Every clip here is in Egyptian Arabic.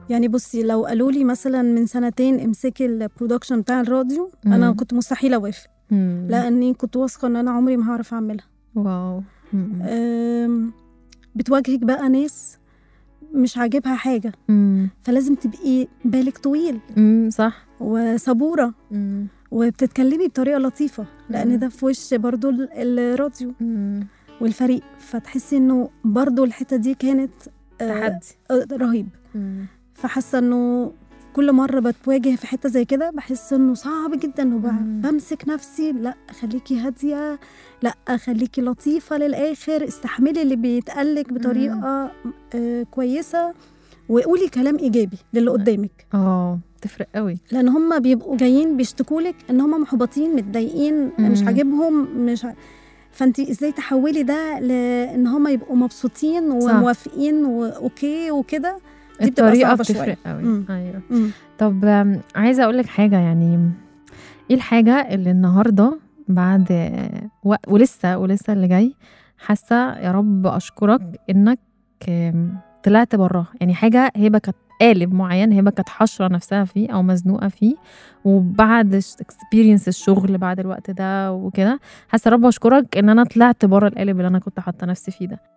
يعني بصي لو قالوا لي مثلا من سنتين امسكي البرودكشن بتاع الراديو انا مم. كنت مستحيل اوافق مم. لاني كنت واثقه ان انا عمري ما هعرف اعملها واو مم. أم، بتواجهك بقى ناس مش عاجبها حاجه مم. فلازم تبقي بالك طويل مم. صح وصبوره مم. وبتتكلمي بطريقه لطيفه مم. لان ده في وش برضو ال- الراديو مم. والفريق فتحسي انه برضو الحته دي كانت آه، تحدي آه، رهيب مم. فحاسه انه كل مره بتواجه في حته زي كده بحس انه صعب جدا مم. وبمسك نفسي لا خليكي هاديه لا خليكي لطيفه للاخر استحملي اللي بيتقالك بطريقه آه كويسه وقولي كلام ايجابي للي قدامك اه تفرق قوي لان هم بيبقوا جايين بيشتكولك ان هم محبطين متضايقين مم. مش عاجبهم مش ع... فانت ازاي تحولي ده لان هم يبقوا مبسوطين صح. وموافقين واوكي وكده دي بتبقى الطريقه صعبة بتفرق شوية. قوي مم. ايوه مم. طب آم، عايزه اقول لك حاجه يعني ايه الحاجه اللي النهارده بعد وقت ولسه ولسه اللي جاي حاسه يا رب اشكرك انك آم، طلعت براها يعني حاجه هبه كانت قالب معين هبه كانت حشره نفسها فيه او مزنوقه فيه وبعد اكسبيرينس الشغل بعد الوقت ده وكده حاسه يا رب اشكرك ان انا طلعت بره القالب اللي انا كنت حاطه نفسي فيه ده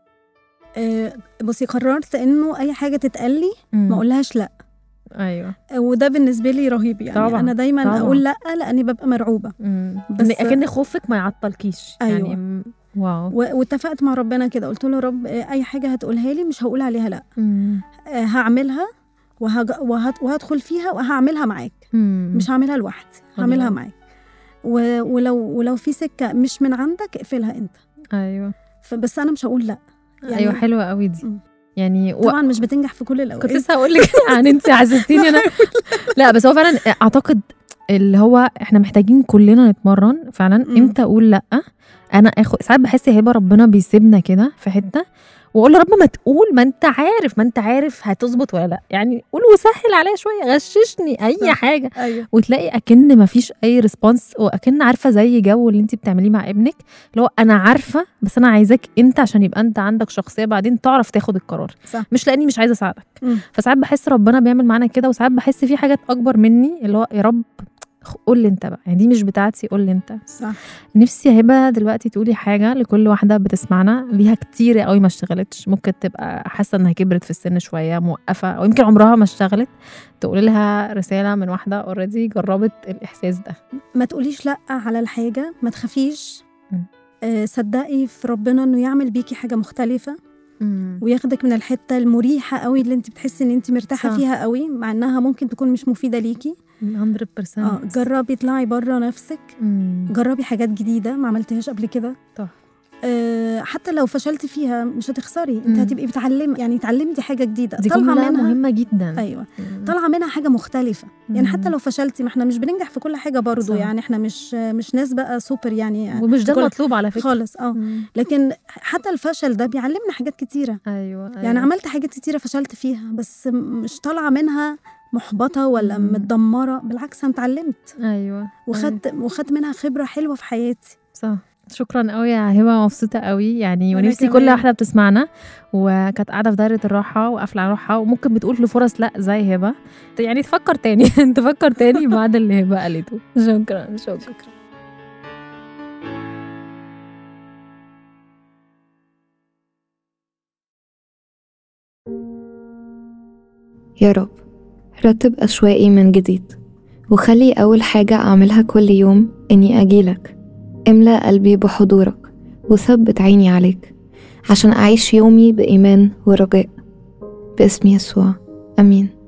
آه، بصي قررت انه اي حاجه تتقال لي ما مم. اقولهاش لا ايوه آه، وده بالنسبه لي رهيب يعني طبعاً، انا دايما طبعاً. اقول لا لاني ببقى مرعوبه مم. بس- بس اكن خوفك ما يعطلكيش أيوة. يعني م- واو و- واتفقت مع ربنا كده قلت له يا رب آه، اي حاجه هتقولها لي مش هقول عليها لا مم. آه، هعملها وهج... وهت... وهدخل فيها وهعملها معاك مم. مش هعملها لوحدي هعملها الله. معاك و... ولو ولو في سكه مش من عندك اقفلها انت ايوه فبس انا مش هقول لا يعني- ايوه حلوه قوي دي مم. يعني و... طبعا مش بتنجح في كل الاوقات كنت لسه هقول لك يعني انت حسستيني انا لا بس هو فعلا اعتقد اللي هو احنا محتاجين كلنا نتمرن فعلا مم. امتى اقول لا انا اخد ساعات بحس هبه ربنا بيسيبنا كده في حته واقول له رب ما تقول ما انت عارف ما انت عارف هتظبط ولا لا يعني قول وسهل عليا شويه غششني اي صح. حاجه ايوه وتلاقي اكن ما فيش اي ريسبونس واكن عارفه زي جو اللي انت بتعمليه مع ابنك اللي هو انا عارفه بس انا عايزاك انت عشان يبقى انت عندك شخصيه بعدين تعرف تاخد القرار صح. مش لاني مش عايزه اساعدك مم. فساعات بحس ربنا بيعمل معانا كده وساعات بحس في حاجات اكبر مني اللي هو يا رب قول لي انت بقى يعني دي مش بتاعتي قول لي انت صح نفسي يا هبه دلوقتي تقولي حاجه لكل واحده بتسمعنا ليها كتير قوي ما اشتغلتش ممكن تبقى حاسه انها كبرت في السن شويه موقفه او يمكن عمرها ما اشتغلت تقولي لها رساله من واحده اوريدي جربت الاحساس ده ما تقوليش لا على الحاجه ما تخافيش مم. آه، صدقي في ربنا انه يعمل بيكي حاجه مختلفه وياخدك من الحته المريحه قوي اللي انت بتحسي ان انت مرتاحه صح. فيها قوي مع انها ممكن تكون مش مفيده ليكي 100% اه جربي اطلعي بره نفسك مم. جربي حاجات جديده ما عملتهاش قبل كده صح. آه حتى لو فشلتي فيها مش هتخسري انت مم. هتبقي بتعلمي يعني اتعلمتي حاجه جديده دي طالعه جمله منها مهمه جدا ايوه مم. طالعه منها حاجه مختلفه يعني حتى مم. لو فشلتي ما احنا مش بننجح في كل حاجه برضو صح. يعني احنا مش مش ناس بقى سوبر يعني ومش ده كل- المطلوب على فكره خالص اه مم. لكن حتى الفشل ده بيعلمنا حاجات كتيره ايوه, أيوة. يعني عملت حاجات كتيره فشلت فيها بس م- مش طالعه منها محبطه ولا مم. متدمره بالعكس انا اتعلمت ايوه أيوة. وخدت وخدت منها خبره حلوه في حياتي صح شكرا قوي يا هبه مبسوطه قوي يعني وأنا ونفسي كمان. كل واحده بتسمعنا وكانت قاعده في دايره الراحه وقافله على روحها وممكن بتقول لفرص لا زي هبه يعني تفكر تاني تفكر تاني بعد اللي هبه قالته شكرا شكرا شكرا يا رب رتب أشواقي من جديد وخلي أول حاجة أعملها كل يوم إني أجيلك املأ قلبي بحضورك وثبت عيني عليك عشان أعيش يومي بإيمان ورجاء باسم يسوع أمين